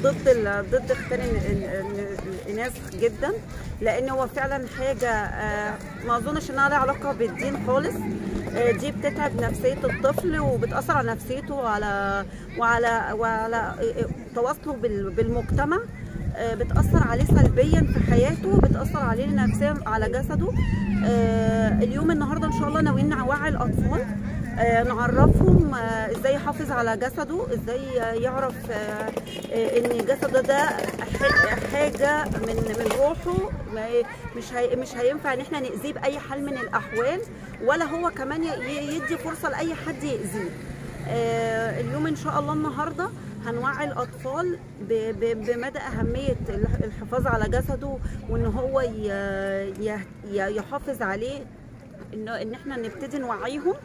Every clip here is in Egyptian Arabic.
ضد ال- ضد اختيار ال- ال- ال- الاناث جدا لان هو فعلا حاجه آه، ما اظنش انها لها علاقه بالدين خالص آه، دي بتتعب نفسيه الطفل وبتاثر على نفسيته وعلى وعلى وعلى آه، تواصله بال- بالمجتمع آه، بتاثر عليه سلبيا في حياته بتاثر عليه نفسيا على جسده آه، اليوم النهارده ان شاء الله ناويين نوعي الاطفال آه، نعرفهم آه، ازاي يحافظ على جسده ازاي آه، يعرف آه، آه، ان جسده ده ح- حاجه من من روحه ما ي- مش هي مش هينفع ان احنا ناذيه باي حال من الاحوال ولا هو كمان ي- ي- يدي فرصه لاي حد ياذيه آه، اليوم ان شاء الله النهارده هنوعي الاطفال ب- ب- بمدى اهميه الح- الحفاظ على جسده وان هو ي- ي- ي- يحافظ عليه ان ان احنا نبتدي نوعيهم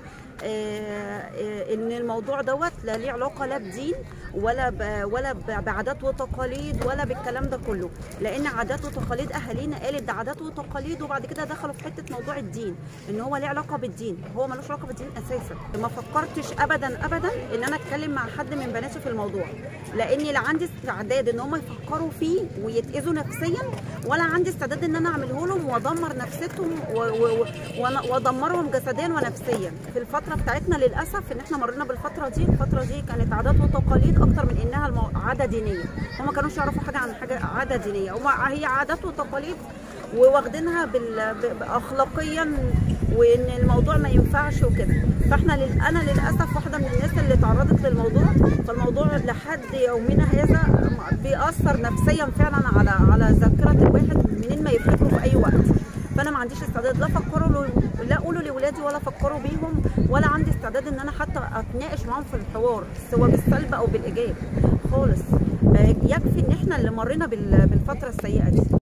آه، آه، ان الموضوع دوت لا ليه علاقه لا بدين ولا ب- ولا ب- بعادات وتقاليد ولا بالكلام ده كله لان عادات وتقاليد اهالينا قالت ده عادات وتقاليد وبعد كده دخلوا في حته موضوع الدين ان هو ليه علاقه بالدين هو ملوش علاقه بالدين اساسا ما فكرتش ابدا ابدا ان انا اتكلم مع حد من بناتي في الموضوع لاني لا عندي استعداد ان هم يفكروا فيه ويتاذوا نفسيا ولا عندي استعداد ان انا اعمله لهم وادمر نفسيتهم و- و- و- وأنا- وادمرهم جسديا ونفسيا في الفتره بتاعتنا للاسف ان احنا مرينا بالفتره دي الفتره دي كانت عادات وتقاليد اكتر من انها المو- عاده دينيه هم ما كانوش يعرفوا حاجه عن حاجه عاده دينيه هم هي عادات وتقاليد وواخدينها بال... ب- اخلاقيا وان الموضوع ما ينفعش وكده فاحنا لل... انا للاسف واحده من الناس اللي تعرضت للموضوع فالموضوع لحد يومنا هذا بيأثر نفسيا فعلا على على ذاكره الواحد منين ما يفتكره في اي وقت فانا ما عنديش استعداد لا افكروا له لا اقوله لاولادي ولا افكروا بيهم ولا عندي استعداد ان انا حتى اتناقش معاهم في الحوار سواء بالسلب او بالايجاب خالص آه، يكفي ان احنا اللي مرينا بال- بالفتره السيئه دي